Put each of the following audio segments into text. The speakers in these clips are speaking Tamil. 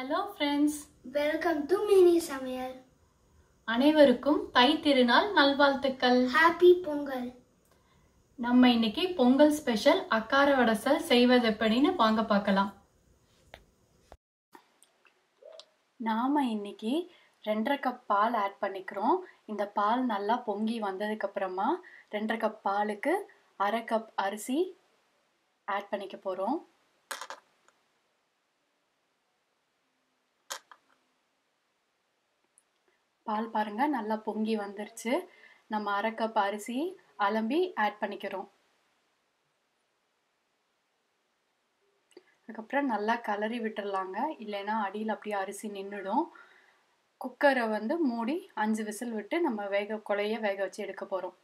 hello friends welcome to mini Samayal அனைவருக்கும் தை திருநாள் நல்வாழ்த்துக்கள் ஹாப்பி பொங்கல் நம்ம இன்னைக்கு பொங்கல் ஸ்பெஷல் அக்கார வடசல் செய்வது எப்படின்னு வாங்க பார்க்கலாம் நாம இன்னைக்கு ரெண்டரை கப் பால் ஆட் பண்ணிக்கிறோம் இந்த பால் நல்லா பொங்கி வந்ததுக்கு அப்புறமா ரெண்டரை கப் பாலுக்கு அரை கப் அரிசி ஆட் பண்ணிக்க போறோம் பால் பாருங்க நல்லா பொங்கி வந்துருச்சு நம்ம அரை கப் அரிசி அலம்பி ஆட் பண்ணிக்கிறோம் அதுக்கப்புறம் நல்லா கலரி விட்டுறலாங்க இல்லைன்னா அடியில் அப்படியே அரிசி நின்றுடும் குக்கரை வந்து மூடி அஞ்சு விசில் விட்டு நம்ம வேக கொலைய வேக வச்சு எடுக்க போகிறோம்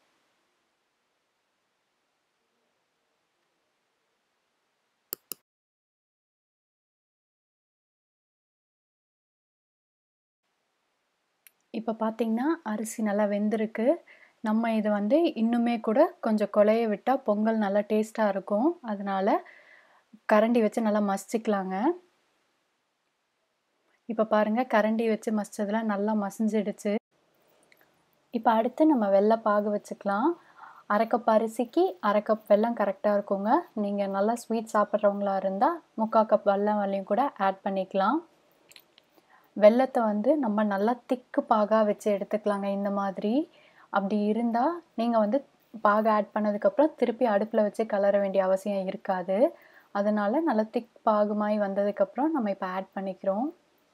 இப்போ பார்த்தீங்கன்னா அரிசி நல்லா வெந்திருக்கு நம்ம இது வந்து இன்னுமே கூட கொஞ்சம் கொலைய விட்டால் பொங்கல் நல்லா டேஸ்ட்டாக இருக்கும் அதனால கரண்டி வச்சு நல்லா மசிச்சுக்கலாங்க இப்போ பாருங்கள் கரண்டி வச்சு மசிச்சதுல நல்லா மசிஞ்சிடுச்சு இப்போ அடுத்து நம்ம வெள்ளை பாகு வச்சுக்கலாம் அரை கப் அரிசிக்கு அரை கப் வெல்லம் கரெக்டாக இருக்குங்க நீங்கள் நல்லா ஸ்வீட் சாப்பிட்றவங்களா இருந்தால் முக்கால் கப் வெல்லம் வரையும் கூட ஆட் பண்ணிக்கலாம் வெள்ளத்தை வந்து நம்ம நல்லா திக்கு பாகாக வச்சு எடுத்துக்கலாங்க இந்த மாதிரி அப்படி இருந்தால் நீங்கள் வந்து பாகு ஆட் பண்ணதுக்கப்புறம் திருப்பி அடுப்பில் வச்சு கலர வேண்டிய அவசியம் இருக்காது அதனால் நல்லா திக் பாகுமாய் வந்ததுக்கப்புறம் நம்ம இப்போ ஆட் பண்ணிக்கிறோம்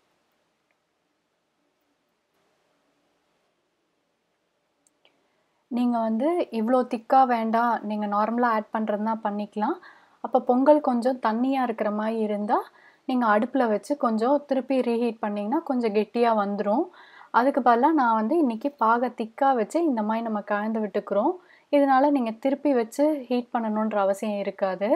நீங்கள் வந்து இவ்வளோ திக்காக வேண்டாம் நீங்கள் நார்மலாக ஆட் பண்ணுறதுனா பண்ணிக்கலாம் அப்போ பொங்கல் கொஞ்சம் தண்ணியாக இருக்கிற மாதிரி இருந்தால் நீங்கள் அடுப்பில் வச்சு கொஞ்சம் திருப்பி ரீஹீட் பண்ணிங்கன்னா கொஞ்சம் கெட்டியாக வந்துடும் அதுக்கு பதிலாக நான் வந்து இன்றைக்கி பாக திக்காக வச்சு இந்த மாதிரி நம்ம கலந்து விட்டுக்கிறோம் இதனால் நீங்கள் திருப்பி வச்சு ஹீட் பண்ணணுன்ற அவசியம் இருக்காது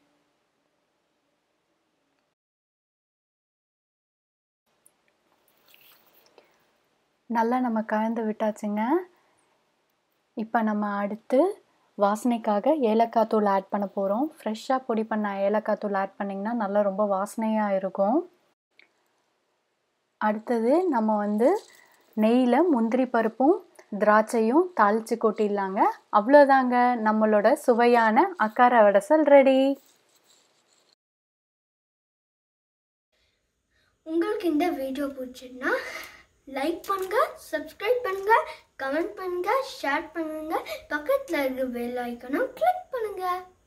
நல்லா நம்ம கலந்து விட்டாச்சுங்க இப்போ நம்ம அடுத்து வாசனைக்காக ஏலக்காய் தூள் ஆட் பண்ண போகிறோம் ஃப்ரெஷ்ஷாக பொடி பண்ண ஏலக்காய் தூள் ஆட் பண்ணிங்கன்னா நல்லா ரொம்ப வாசனையாக இருக்கும் அடுத்தது நம்ம வந்து நெய்யில் முந்திரி பருப்பும் திராட்சையும் தாளித்து கொட்டிடலாங்க அவ்வளோதாங்க நம்மளோட சுவையான அக்கார வடசல் ரெடி உங்களுக்கு இந்த வீடியோ பிடிச்சிருந்தா லைக் பண்ணுங்க சப்ஸ்கிரைப் பண்ணுங்க கமெண்ட் பண்ணுங்க ஷேர் பண்ணுங்க பக்கத்தில் இருக்க பெல் ஐக்கனும் கிளிக் பண்ணுங்க